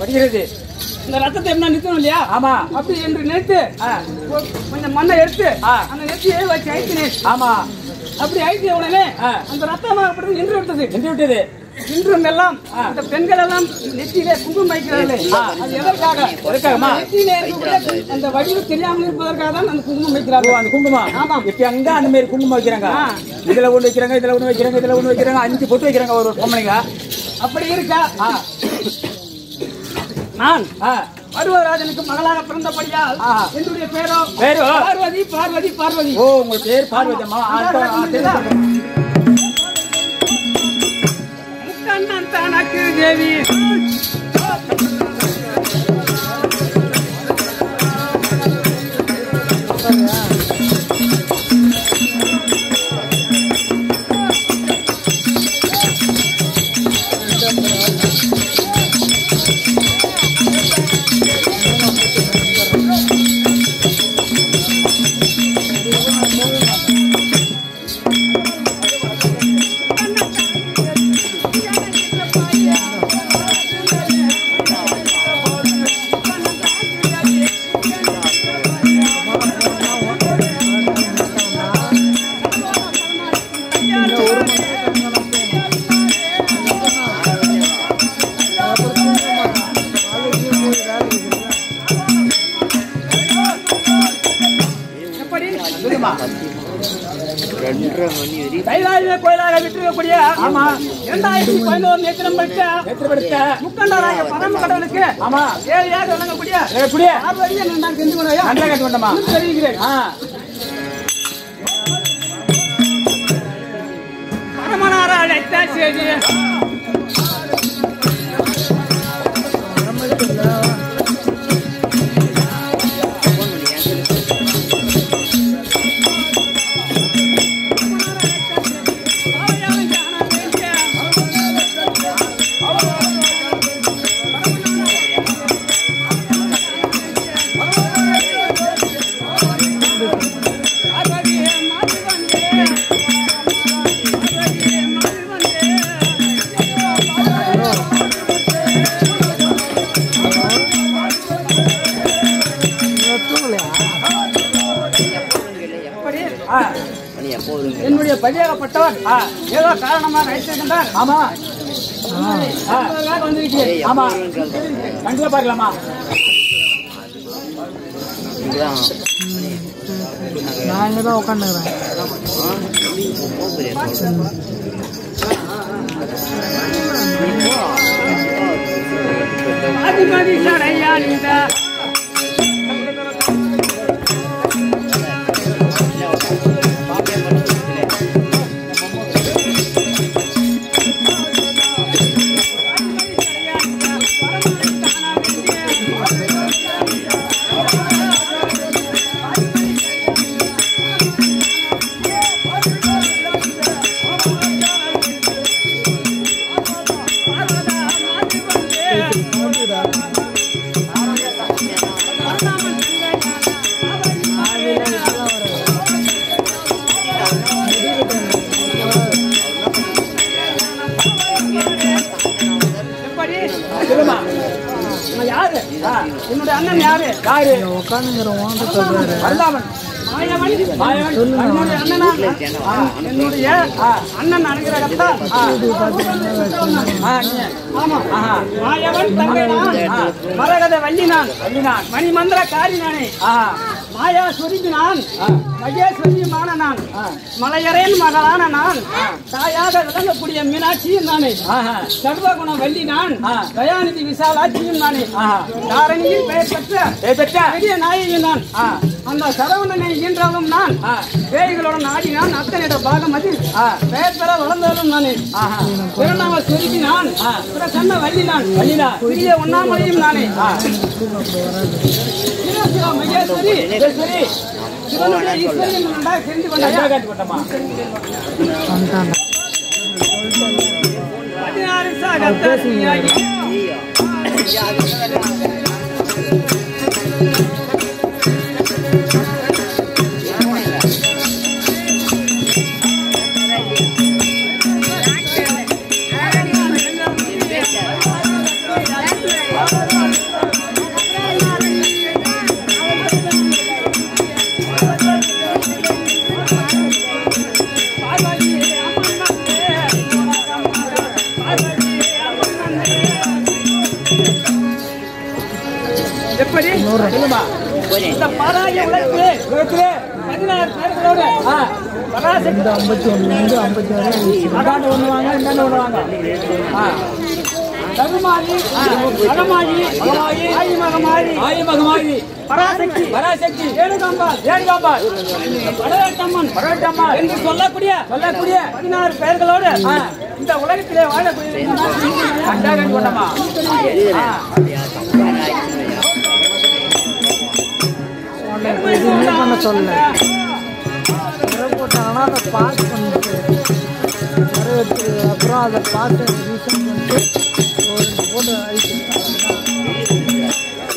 வருகிறது இந்த ரத்தத்தை என்ன நிறுத்தணும் இல்லையா ஆமா அப்படி என்று நினைத்து ஆ, கொ- கொஞ்சம் மண்ணை எடுத்து ஆ. அந்த நெத்தியை வச்சு ஐத்தினேன் ஆமா அப்படி ஐத்திய உடனே ஆ. அந்த ரத்தமாகப்பட்டது நின்று விட்டது நின்று விட்டது இன்றும் எல்லாம் இந்த பெண்கள் எல்லாம் நெத்தியிலே குங்குமம் வைக்கிறார்களே ஆ. அது எதற்காக எதற்காகம்மா? அந்த நெத்தியிலே இருக்கக்கூடிய அந்த வடிவு தெரியாமல் இருப்பதற்காக தான் அந்த குங்குமம் ஓ, வைக்கிறார்கள் அந்த குங்குமம் ஆமாம். இப்ப அங்க அந்த மாதிரி குங்குமம் வைக்கிறாங்க ஆ. இதுல ஒண்ணு வைக்கிறாங்க இதுல ஒண்ணு வைக்கிறாங்க இதுல ஒண்ணு வைக்கிறாங்க அஞ்சு பொட்டு வைக்கிறாங்க ஒரு பொம்பளைங்க அப்படி இருக்கா ஆ, நான் ஆ, பருவராஜனுக்கு மகளாக பிறந்தபடியால் ஆ. என்னுடைய பேரோ பேரு? பார்வதி பார்வதி பார்வதி ஓ உங்க பேர் பார்வதி அம்மா ஆ, ஆ, ஆ, தெரியும். முக்கண்ணன் தனக்கு தேவி எப்படி சொல்லுமா கைலாய கோயிலாக விட்டிருக்கக்கூடிய ஆமா இரண்டாயிரத்தி பதினோரு நேத்திரம் படித்த எத்தனை படுத்த முக்கண்டராய பரம கடவுளுக்கு ஆமா ஏழையாக விளங்கக்கூடிய எப்படியே பார்வதியை நான் தெரிந்து கொள்ளையா நன்றா கேட்டு வேண்டாமா தெரிவிக்கிறேன் ஆ பரமனார அழைத்த செய்தி ஆ என்னுடைய பதியாகப்பட்டவர் ஏதோ காரணமாக அழைத்திருக்கின்றார் ஆமா என்பதற்காக வந்திருக்கிறேன் ஆமா கண்டிப்பா பார்க்கலாமா நான் இங்கே தான் உட்காந்துக்கிறேன் அதிபதி சடையாளிந்த எப்படி சொல்லுமா நான் யாரு ஆ, என்னுடைய அண்ணன் யாரு யாரு உட்காந்துக்கிறேன் வாங்க சொல்றாரு வரலாமன் மாயவன் மாயவன் என்னுடைய அண்ணனா என்னுடைய அண்ணன் அனுகிரகத்தா ஆ, நீ. ஆமா ஆஹா மாயவன் தங்கை நான் மரகத வள்ளி நான் வள்ளினான் மணிமந்திர காரி நானே ஆ மாயா சொரிந்து நான் மகேஸ்வரியுமான நான் ஆ. மலையரேன் மகளான நான் தாயாக விளங்கக்கூடிய மீனாட்சியும் நானே ஆஹா சர்வகுண வள்ளி நான் ஆ. தயாநிதி விசாலாட்சியும் நானே ஆஹா தாரணியில் பெயர் பெற்ற ஏ பெற்றா பெரிய நாயகி நான் ஆ அந்த சரவணனை இயன்றாலும் நான் ஆ பேய்களுடன் ஆடி நான் அத்தனையிட பாகம் அதில் ஆ பெயர் பெற வளர்ந்தாலும் நானே ஆஹா பிறநாம சொருகி நான் ஆ. பிரசன்ன வள்ளி நான் வள்ளினா பெரிய உண்ணாமலையும் நானே ஆ சிவசிவ மகேஸ்வரி சரி சிவனுடைய ஈஸ்வரி என்று நன்றாக தெரிந்து கொண்டாயா நன்றா கேட்டு வேண்டாமா வந்துட்டாங்க பதினாறு சாகத்தாசியாகி Thank you. இந்த பாராய உலகத்திலே உலகத்திலே பதினாறு பேர்களோடு ஆ, பராசக்தி இந்த ஐம்பத்தி ஒன்றுலேருந்து ஐம்பத்தி ஆறு இருந்துச்சு அதாண்ட ஒண்ணு வாங்க இந்தாண்ட ஒண்ணு வாங்க ஆ, தகுமாரி அகமாயி மகமாயி, ஆயி மகமாயி ஆயி மகமாயி பராசக்தி பராசக்தி ஏழுகாம்பாள் ஏழுகாம்பாள் படவேட்டம்மன் பரவட்டம்மாள் என்று சொல்லக்கூடிய சொல்லக்கூடிய பதினாறு பேர்களோடு ஆ. இந்த உலகத்திலே வாழக்கூடிய கண்டாகன் கொண்டமா உன்னை இப்ப எதுவுமே பண்ண சொல்லல வர போட்டாங்கன்னா அதை பாஸ் பண்ணிட்டு வரவேற்று அப்புறம் அதை பார்த்து ரீசன் பண்ணிட்டு ஒரு ரெண்டு போட்டு அழிச்சு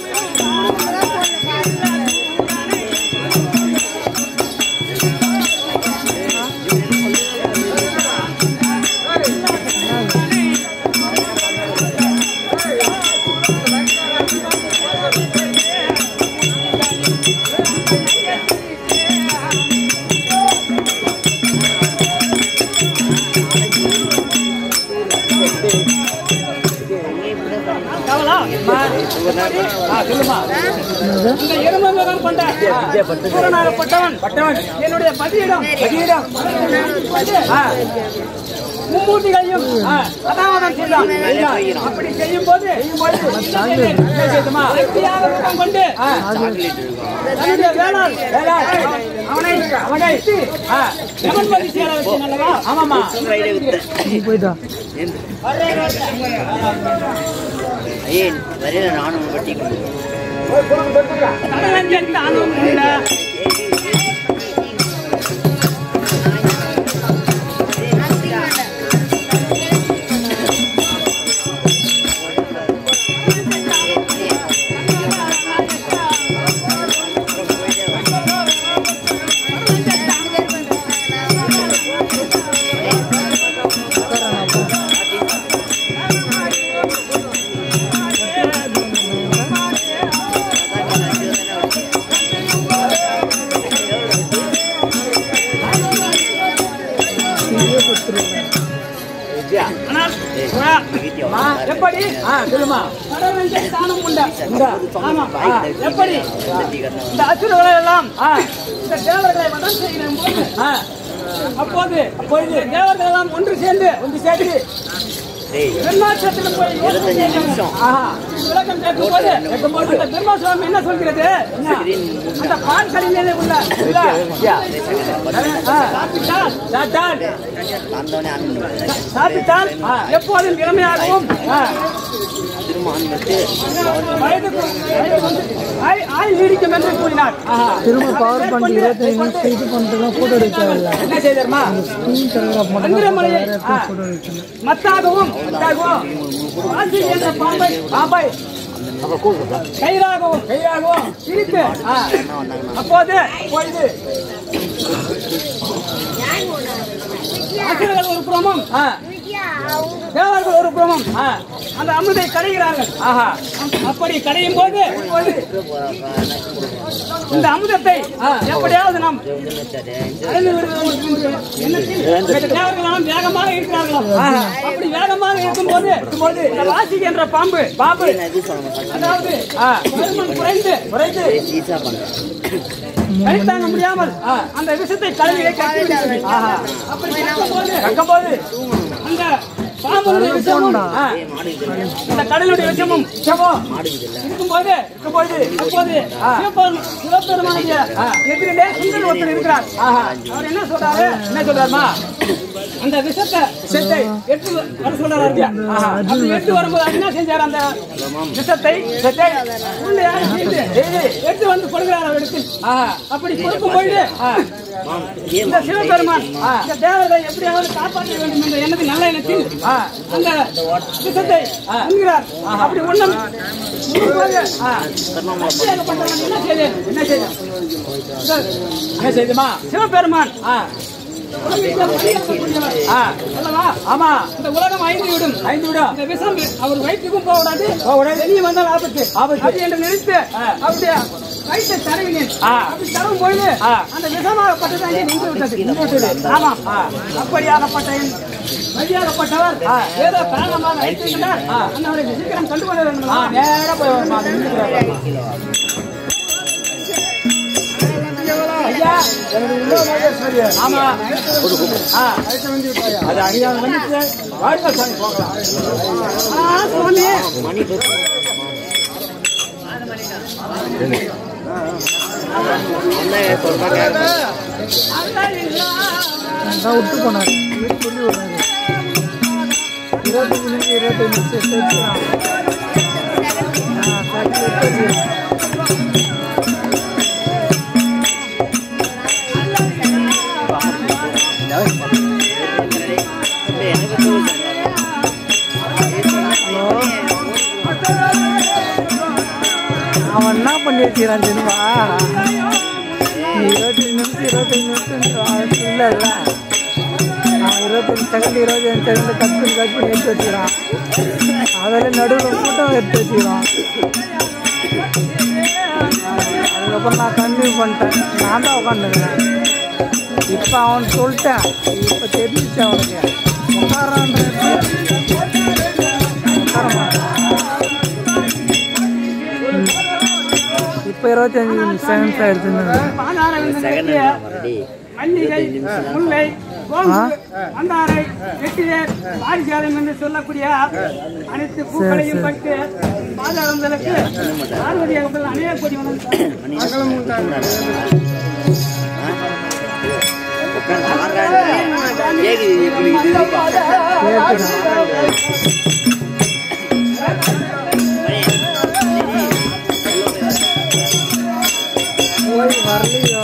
கவலா ஆ, சொல்லுமா இந்த எருமமுகம் கொண்ட சூரனாகப்பட்டவன் பட்டவன் என்னுடைய பதியிடம் பதியிடம் ஆ, மும்மூர்த்திகளையும் ஆ. அதாவதம் செய்தான் அப்படி செய்யும் போது என்ன செய்துமா சக்தியாக ரூபம் கொண்டு ஆ, தன்னுடைய வேளாண் வேளாண். அவனை அவனை ஆ, எவன் பதி சேர வச்சேன் அல்லவா ஆமாமா நீ போயிட்டா ஏன் வரையில நானும் வட்டி கடலஞ்சன் தானும் உண்ட ஆனால் புறா, மா, எப்படி ஆ, சொல்லுமா கடலஞ்சன் தானும் உண்ட உண்டா? ஆமா எப்படி இந்த அசுரர்களை எல்லாம் ஆ, இந்த தேவர்களை வதம் செய்யும் போது ஆ, அப்போது அப்போது தேவர்கள் எல்லாம் ஒன்று சேர்ந்து ஒன்று சேர்த்து பிரம்மாற்றத்தில் போய் யோசனை செய்யணும். ஆஹா விளக்கம் கேட்கும்போது கேட்கும்போது அந்த பிரம்மா சுவாமி என்ன சொல்கிறது என்ன? அந்த பால் கடிமையிலே உள்ள இல்ல, யா. ஆ, சாப்பிட்டால் சாத்தான். வந்தோடனே அண்ணன் சாப்பிட்டால் எப்போதும் இளமையாகவும் ஆ, திருமான் வந்து வயதுக்கு வயது வந்து ஆய்- ஆய் நீடிக்கும் என்று கூறினார் ஆஹா. திரும்ப பவர் பாயிண்ட் இருபத்தி நிமிஷம் இது பண்ணிட்டு ஃபோட்டோ எடுத்தாங்கல்ல என்ன செய்தாருமா ஸ்க்ரீன் டெலிகிராஃப் மட்டும் சந்திரமலையை, வேற ஆ. ஃபோட்டோ எடுக்கணும் மத்தாகவும் மத்தாகவும், வாசி என்ற பாம்பை பாம்பை கயிறாகவும் கையாகவும் பிரித்து ஆ, அப்போது பொழுது அசுரர்கள் ஒரு புறமும் ஆ, தேவர்கள் ஒரு புறமும் ஆ, அந்த அமுதை கடைகிறார்கள் ஆஹா அப்படி கடையும் போது இந்த அமுதத்தை எப்படியாவது நாம் அடைந்து விடுவோம் என்ற எண்ணத்தில் இந்த தேவர்களெல்லாம் வேகமாக இருக்கிறார்களாம் அப்படி வேகமாக இருக்கும்போது போது இந்த வாசி என்ற பாம்பு பாம்பு எது சொல்ல மாட்டாங்க அதாவது ஆ, பருமன் குறைந்து குறைந்து ஈஸா பண்றேன் கழித்தாங்க முடியாமல் அந்த விஷத்தை தலைமையை கட்டி விடுகிறது ஆஹா அப்படி இருக்கும்போது கக்கும்போது அந்த பாம்புடைய விஷமும் ஆ, அந்த கடலுடைய விஷமும் விஷமும் இருக்கும்போது இருக்கும்போது அப்போது சிவபெருமா- சிவபெருமானுடைய எதிரிலே சுந்தர் ஒருத்தர் இருக்கிறார் ஆஹா அவர் என்ன சொல்றாரு என்ன சொல்றாருமா அந்த விஷத்தை செத்தை எட்டு வ- வர சொல்றாரு ஐயா. ஆஹா. அப்படி எட்டு வரும்போது அவர் என்ன செஞ்சார் அந்த விஷத்தை செத்தை உருண்டையாக செய்து எடுத்து வந்து கொடுக்கிறார் அவரிடத்தில் ஆஹா அப்படி கொடுக்கும் பொழுது ஆ, இந்த சிவபெருமான் இந்த தேவர்களை எப்படியாவது காப்பாற்ற வேண்டும் என்ற எண்ணத்தில் நல்ல எண்ணத்தில் ஆ, அந்த விஷத்தை உண்கிறார் அப்படி உண்ணும் உண்ணும்போது, ஆ, சக்தியாகப்பட்டவன் என்ன செய்தேன் என்ன செய்யும் என்ன செய்துமா சிவபெருமான் ஆ உலகத்தில் வழியாக்கக்கூடியவர். ஆ அல்லவா ஆமா இந்த உலகம் ஐந்து விடும் ஐந்து விடும் இந்த விஷம் அவர் வயிற்றுக்கும் போகக்கூடாது போகக்கூடாது. வெளியே வந்தால் ஆபத்து ஆபத்து. அப்படி என்று நினைத்து அப்படியே வயிற்றை தடவினேன் ஆ. அப்படி தடவும் பொழுது ஆ. அந்த விஷமாகப்பட்டது அங்கே நின்று விட்டது நின்று விட்டது ஆமாம் அப்படியாகப்பட்ட என் வழியாகப்பட்டவர் ஏதோ காரணமாக வைத்திருக்கிறார் அந்த அவரை சீக்கிரம் கண்டுகொள்ள வேண்டும் ஆ அல்லவா? நேரா போய் வரமா நின்னுக்கிறாரு. எனக்கு உமா மகேஸ்வரி ஆமா ஆ. அது அடியாத வந்துச்சு வாடிக்கா சாமி போகலாம் ஆ, சுவாமி மணி அதான் விட்டு போனார் வீட்டு சொல்லி விடுறாரு இருபத்தஞ்சு நிமிஷம் இருபத்தஞ்சு நிமிஷம் சேர்த்துக்கலாம் ஆ சரி எடுத்து அவன் என்ன பண்ணி வச்சுக்கிறான் தெரியுமா நீ இருபத்தஞ்சு நிமிஷம் இருபத்தஞ்சு நிமிஷம் இல்லை இல்லை அவன் இருபத்தஞ்சு செகண்ட் இருபத்தஞ்சு செகண்ட் கட் பண்ணி கட் பண்ணி எடுத்து வச்சுக்கிறான் அதில் நடுவில் கூட்டம் எடுத்து வச்சுக்கிறான் அதுக்கப்புறம் நான் கன்டினியூ பண்ணிட்டேன் நான் தான் உட்காந்துருக்கேன் இப்போ அவன் சொல்லிட்டேன் இப்போ தெரிஞ்சிச்சு அவனுக்கு உட்காரான்ற உட்கார மாட்டான் இப்போ இருபத்தஞ்சு செகண்ட்ஸ் ஆயிடுச்சுன்னு பாதாரவிந்தன் மல்லிகை முல்லை கோம்பு மந்தாரை வெட்டிவேர் பாரிஜாதம் என்று சொல்லக்கூடிய அனைத்து பூக்களையும் பட்டு பாதாரந்தலுக்கு பார்வதி அவர்கள் அநேக கோடி வணக்கம் போய் வரலையோ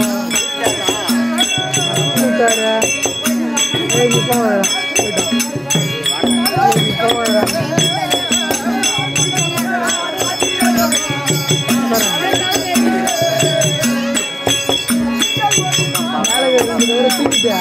கூட்டாரு ஏய் நீ போக நீ போக மேலே ரெண்டு பேரும் தூக்கிட்டியா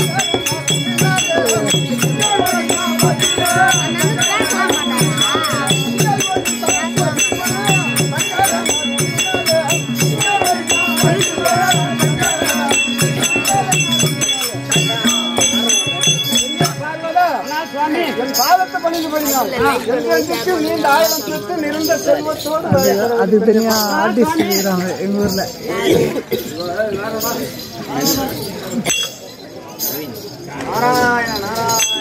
சுவாமி என் பாதத்தை பணிந்து படிங்கள் என்றென்றைக்கு நீண்ட ஆயிரம் கிறிஸ்து நிறைந்த செல்வத்தோடு அது அது தனியா ஆர்டிஸ்ட் இருக்கிறாங்க எங்க ஊர்ல நாராயண நாராயண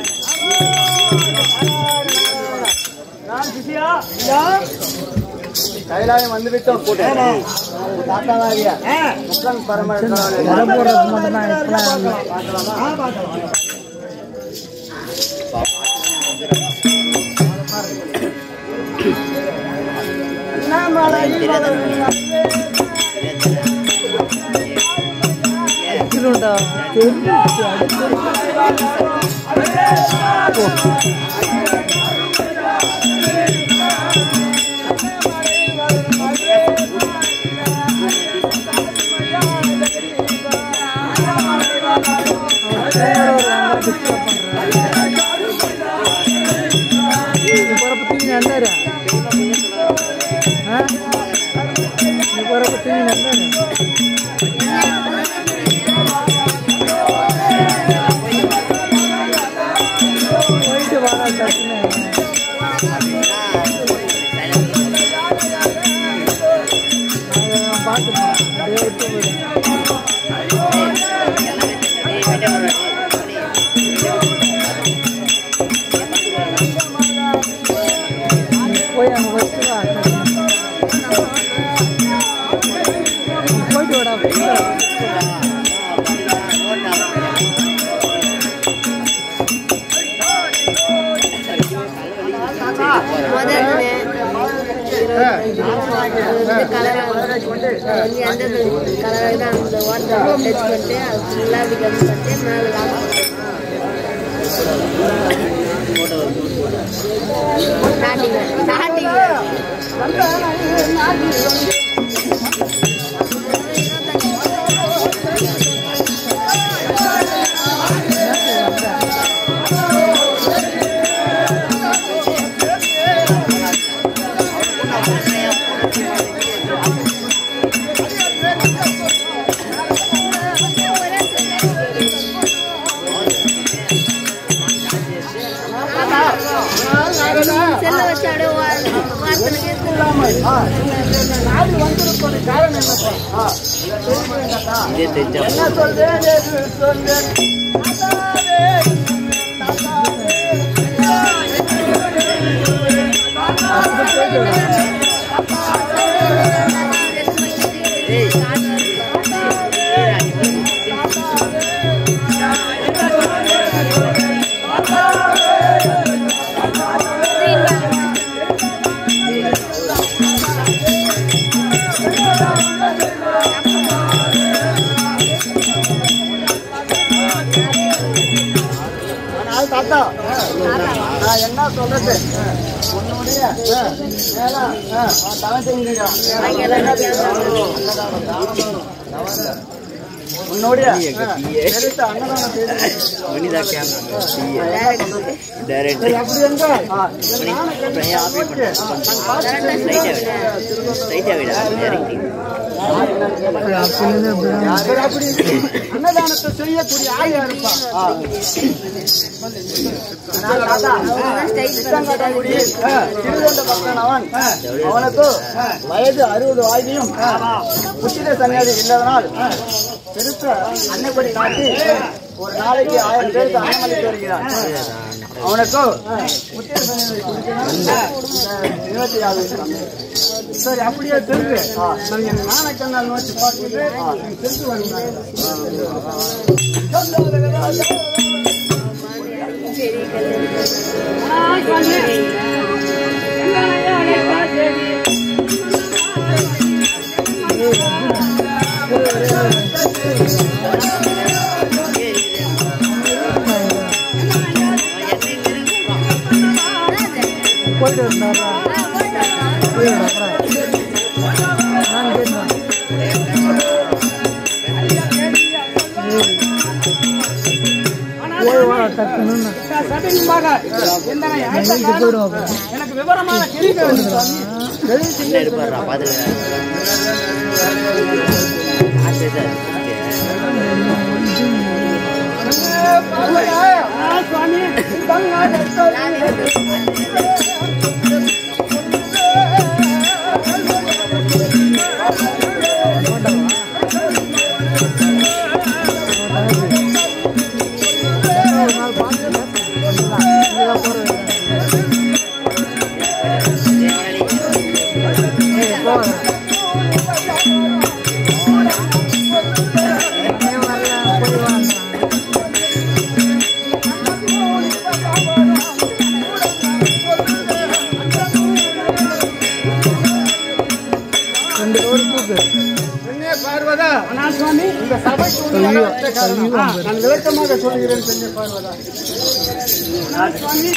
நான் சிசியா ஐயா, கைலாயம் வந்துவிட்டோம் தாத்தாவாரியா முக்கன் பரம வர போடுறது மட்டும் தான் இப்பெல்லாம் திருண்டா தெரிஞ்சு பத்தி நல்லாரு பத்தி நல்லாரு போயிட்டு வாடா டக்குன்னு பார்த்துப்போம் அப்படியே விட்டு போயிடும் போய் அங்கே வச்சு வா போயிட்டு வாடா போயிட்டு வா. முதல்ல கலராக வந்து அந்த கலராக தான் அந்த வாட்டர் டச் பண்ணிட்டு அது ஃபுல்லாக அப்படி கம்மி பண்ணிட்டு மேலே லாக் ஸ்டார்டிங் ஸ்டார்டிங் செல்ல வச்சு அப்படியே வார்த்தை நாடு வந்திருப்பது காரணம் என்னப்பா இதே தெரிஞ்சா என்ன சொல்வேன் எது சொல்வேன் தாத்தாவே, தாத்தாவே. ஆனால் தாத்தா நான் என்ன சொல்றது உன்னுடைய மேல தலை செஞ்சுக்கிறான் உன்னுடைய பெருத்த அன்னதானம் செய்து மணிதா கேமரா டைரக்ட் சரி, அப்படி என்றால் என் நாணக்கண்ணை நோக்கி, ஸ்ட்ரைட்டா விடா டைரக்ட் சரி, அப்படி அன்னதானத்தை செய்யக்கூடிய ஆயா இருப்பான் ஆனால் தாத்தா, சித்தங்கடாகுடி, திருவண்ட பக்தனவன் அவனுக்கு வயது அறுபது ஆகியும் புத்திர சன்னியாசி இல்லாதனால் பெருத்த அன்னைப்படி காட்டி ஒரு நாளைக்கு ஆயிரம் பேருக்கு அன்னமளித்து வருகிறான் அவனுக்கு புத்திர சன்னியாசி குடிக்கணும் இந்த இருபத்தி ஆறு வயசு. சரி அப்படியே தெரிஞ்சு நான் என் நாணக்கண்ணால் நோக்கி பார்த்துட்டு எனக்கு தெரிஞ்சு வருகிறேன் போயிட்டு வந்தாரா போயிடு அப்புறம் நான் கேட்டேன் போய் வா டக்குன்னு சட்டமாக இந்த இங்கே போயிடுவாங்க எனக்கு விவரமான கேள்வி வேண்டும் சுவாமி. என்ன இருப்பாரா பாத்து ஆசை சார் ஆ, சுவாமி ஒரு நாள் பார்த்து இங்கே தான் போகிறேன் ஏய் போகிறேன் வரல போய் வாங்க ரெண்டு ரோடு தூக்கு பெண்ணே பார்வதா ஆனா சுவாமி இந்த சபைக்கு உள்ள வரவேற்ற காரணம். ஆ, நான் விளக்கமாக சொல்கிறேன் பெண்ணே பார்வதா சுவாமி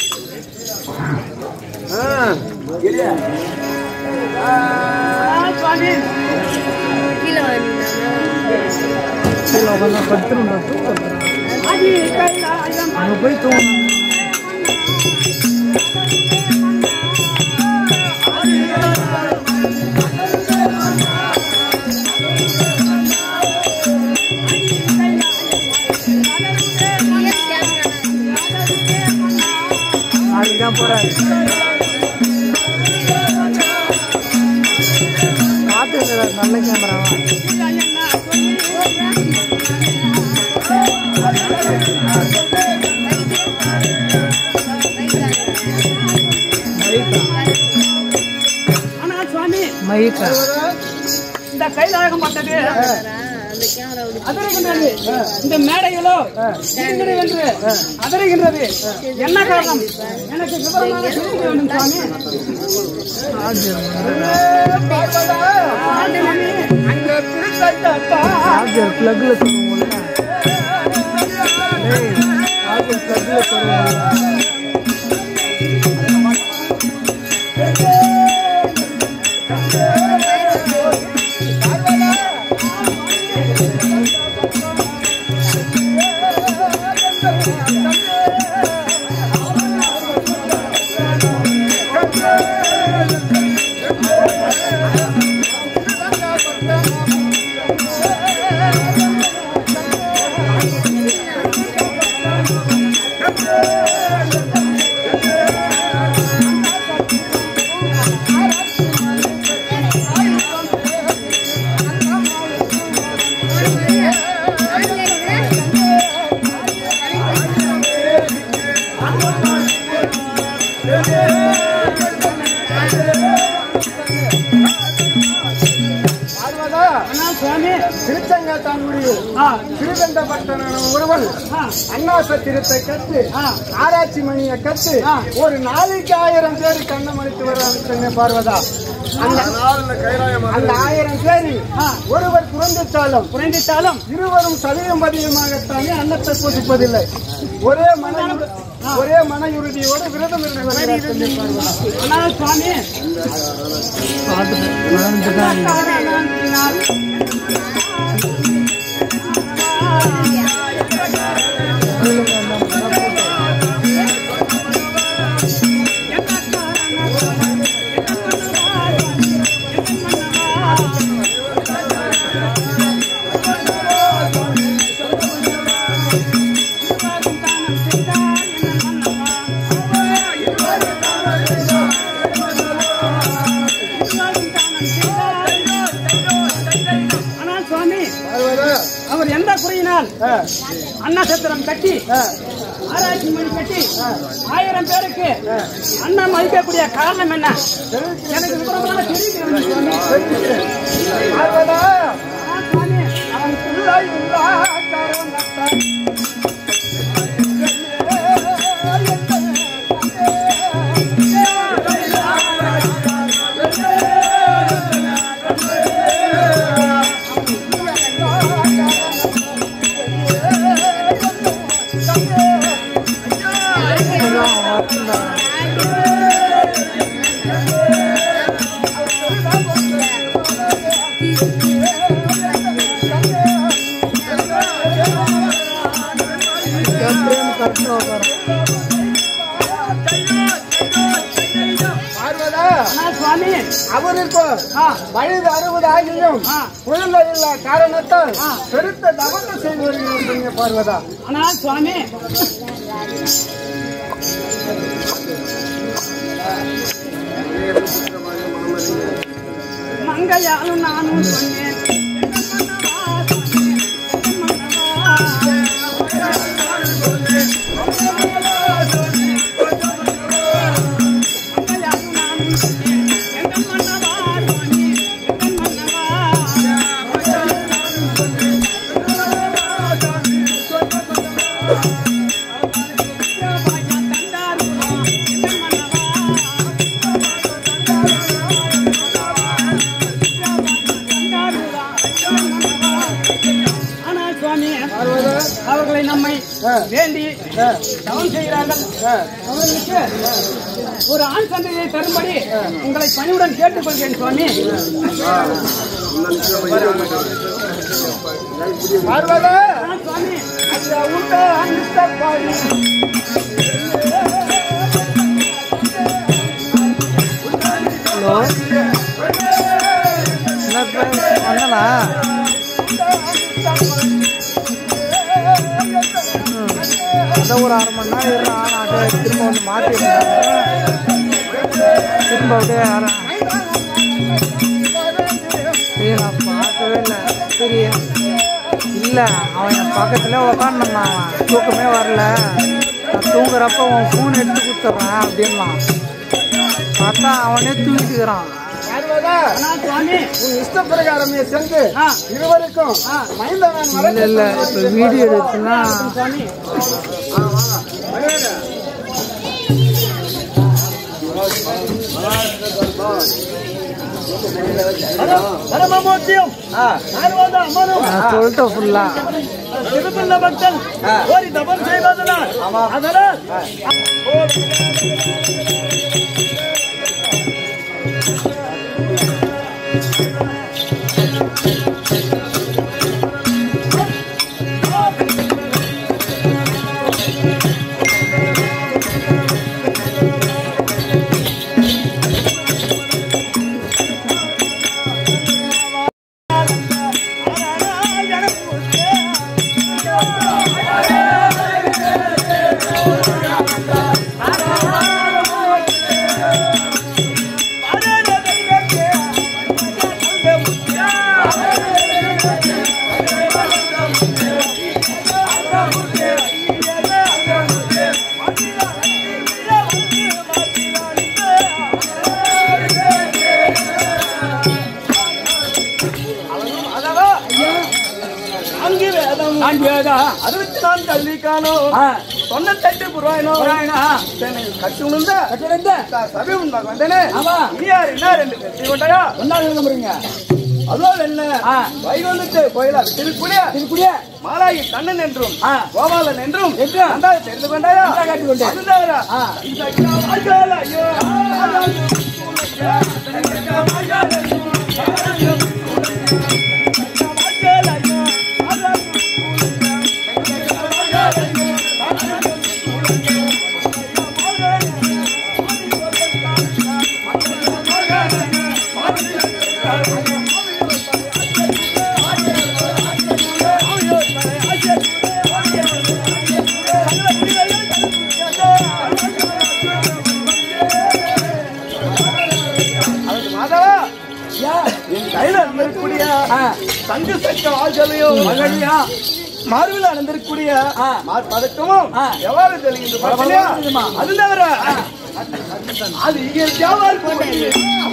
ஆ, சுவாமி கீழே வந்தீங்கன்னா கீழே உட்காந்து படுத்துருந்தா தூக்கம் ஆதி கைலாயம் அங்கே போய் தூங்கணும் நாளைக்கு தான் போறாரு பார்த்துக்கிறார் நல்ல கேமராவா ஆனா சுவாமி மைக்கா இந்த கைலாயம் பட்டது அந்த கேமரா அதறுகின்றது இந்த மேடைகளோ இடிகிறது என்று அதறுகின்றது என்ன காரணம் எனக்கு விவரமாக தெரிவிக்க வேண்டும் சுவாமி சார்ஜர் பிளக்ல சொல்லுவோம்ல டேய் சார்ஜர் பிளக்ல சொல்லுவோம்ல ஆ பார்வதா அண்ணா சுவாமி திருச்செங்கத்தான்குடியில் ஆ திருதண்டபட்டன ஒருவன் ஆ அண்ணா சத்திரத்தை கட்டு ஆ. ஆராய்ச்சி மணியை கட்டு ஆ. ஒரு நாளைக்கு ஆயிரம் பேர் கண்ணமணித்து வர்றாங்க பார்வதா அந்த அந்த ஆயிரம் பேர் ஆ. ஒருவர் குறைந்துட்டாலும் குறைந்திட்டாலும் இருவரும் சதவீதம் பதிகமாகத்தானே அன்னத்தை புசிப்பதில்லை ஒரே மன ஒரே மன உறுதியோடு விரதம் இருந்து வருகிறார் தந்தை பார்வதா. அண்ணா சுவாமி ஆனால் சுவாமி பார்வதா அவர் எந்த குறையினால் ஆ, அண்ணா சத்திரம் கட்டி ஆ, ஆராய்ச்சி மணி கட்டி ஆயிரம் பேருக்கு அண்ணன் மதிக்கக்கூடிய காரணம் என்ன எனக்கு விவரமான தெரிவிக்கிறேன் சுவாமி. பார்வதா ஆ, சுவாமி அவன் பிள்ளை உள்ளா காரணத்தால் பார்வதா ஆனால் சுவாமி அவருக்கு ஆ வயது அறுபது ஆகியும் ஆ. குழந்தை இல்லா காரணத்தால் ஆ. பெருத்த தவத்தை செய்து வருகிறீங்க பார்வதா ஆனால் சுவாமி மங்கையாலும் நானும் சொன்னேன் மங்கையாலும் நானும் சொன்னேன் எங்கள் மன்னவா சுவாமி எங்கள் மன்னவா ஆனால் சுவாமி பார்வதா அவர்களை நம்மை ஆ. வேண்டி ஆ, தவம் செய்கிறார்கள் ஆ. அவர்களுக்கு ஒரு ஆண் சந்தையை தரும்படி உங்களை பணிவுடன் கேட்டுக்கொள்கிறேன் சுவாமி பார்வதா ஆனால் சுவாமி அந்த உண்ட அனிஷ்ட பாடி ஹலோ என்ன பேர் வந்தனா அதான் ஒரு அரை மணி நேரம் இருறான் நான் அதை திரும்ப வந்து மாற்றிருந்தாங்க திரும்ப அப்படியே அரை சரி நான் பார்க்கவே இல்லை சரி இல்லை அவன் என் பக்கத்துல உக்காந்துருந்தான் அவன் தூக்கமே வரல நான் தூங்குறப்ப உன் ஃபோன் எடுத்து கொடுத்துட்றேன் அப்படின்லாம் பார்த்தா அவனே தூங்கிட்டுக்கிறான் பார்வதா ஆனால் சுவாமி உன் இஷ்ட பிரகாரமே சென்று ஆ. இருவருக்கும் மைந்தவன் இல்லை இல்லை இப்போ வீடியோ எடுத்துன்னா சுவாமி பரமமூர்த்தியும் பார்வத அமரும் நான் சொல்லிட்டேன் ஃபுல்லாக திருப்பிள்ள பக்தன் ஓடி தபம் செய்வதனால் அதனால் அறுபத்தி நான்கு கல்வி காணும் ஆ. தொண்ணூத்தெட்டு புறாயினோ புறாயினா? கட்டு உளுந்த கட்டிடந்த சபை உண்டாக வந்தேனே ஆமா. இனியார் என்ன ரெண்டு கட்டி கொண்டாயா ஒன்னா இருக்க முடியுங்க அதோ என்ன ஆ. வைகுந்தத்தை கோயிலா திருக்குடிய திருக்குடியே மாலாகி கண்ணன் என்றும் ஆ. கோபாலன் என்றும் என்றும் நன்றாக தெரிந்து கொண்டாயா நன்றாக காட்டிக் கொண்டேன். அது தவிர, ஆ. இந்த கிராமங்கள் ஐயோ, ஆதாரம் அதுக்கு மாதவா என் கையில இருக்கக்கூடிய ஆ. தங்க சக்க வாழ்களையும் மகளியா மார்பில் அணிந்திருக்கக்கூடிய ஆ. மார் பதக்கமும் ஆ. எவ்வாறு தெரியுது பரபரப்பா தெரியுமா? அது தவிர அது இங்கே வியாபாரம் பண்ணி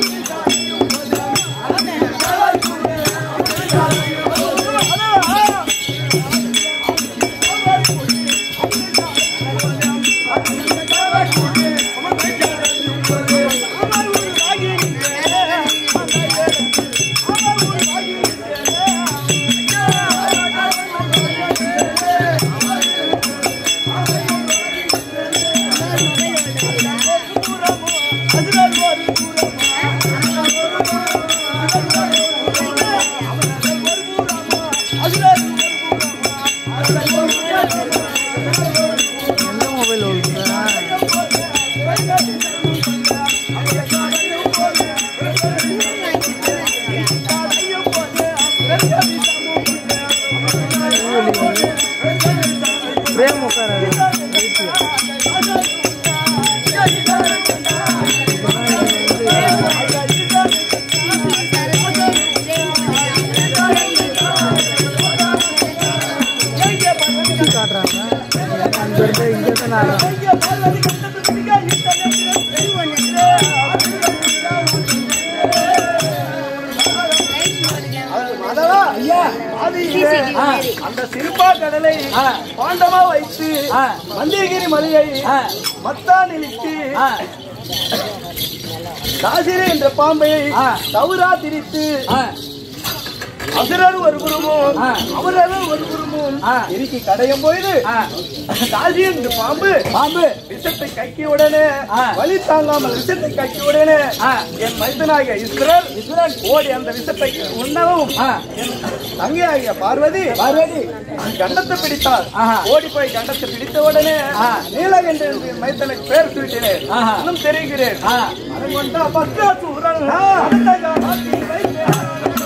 எந்த மொபைல் ஓடுறா பிரேம் உட்கார காட்டுறாங்க அங்க இருந்து இங்க இருந்து நான் அதவா ஐயா ஆதியிலே ஆ. அந்த சிறுபா கடலை ஆ. பாண்டமா வைத்து ஆ. மந்திரகிரி மலையை ஆ. மத்தான் இழுத்து ஆ காசிரி என்ற பாம்பை ஆ. தவறா திரித்து ஆ அசுரர் ஒரு குருமும் ஆ. அமரர் ஒரு குருமும் ஆ. இறுக்கி கடையும் போது ஆ காசி என்ற பாம்பு பாம்பு விஷத்தை கக்கிய உடனே ஆ. வலி தாங்காமல் விஷத்தை கக்கிய உடனே ஆ. என் மைந்தனாகிய ஈஸ்வரர் ஈஸ்வரன் ஓடி அந்த விஷத்தை உண்ணவும் ஆ என் தங்கையாகிய பார்வதி பார்வதி கண்டத்தை பிடித்தார் ஆஹா. ஓடி போய் கண்டத்தை பிடித்த உடனே ஆ. நீலகண்ட என்று மைத்தனுக்கு பேர் சுட்டினேன் ஆஹா. இன்னும் தெரிகிறேன் ஆ அதை கொண்டா பத்ராசூரன் அந்த காலத்தில் வைத்தேன்.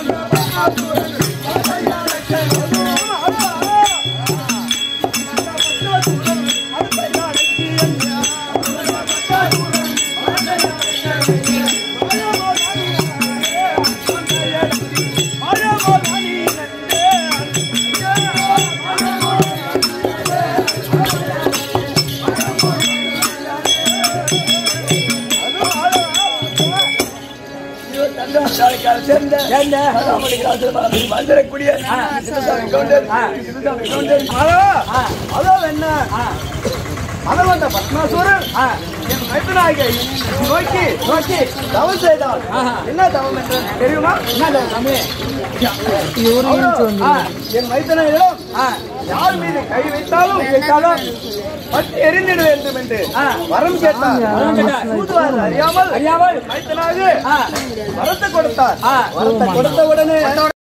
சேர்ந்த சேர்ந்த வந்துடக்கூடிய ஆ. அதோ என்ன ஆ மதவந்த பத்மாசூரன் ஆ என் மைத்துனாகிய நோக்கி நோக்கி தவம் செய்தால் ஆஹா. என்ன தவம் என்று தெரியுமா என்ன சாமி இவரு இழுத்து வந்து ஆ என் மைத்துனிடம் ஆ யார் மீது கை வைத்தாலும் வைத்தாலும் பற்றி எரிந்திட வேண்டும் என்று ஆ. வரம் கேட்டார் வரம் கேட்டார். தூதுவார் அறியாமல் அறியாமல் மைத்தனாக ஆ வரத்தை கொடுத்தார் ஆ வரத்தை கொடுத்த உடனே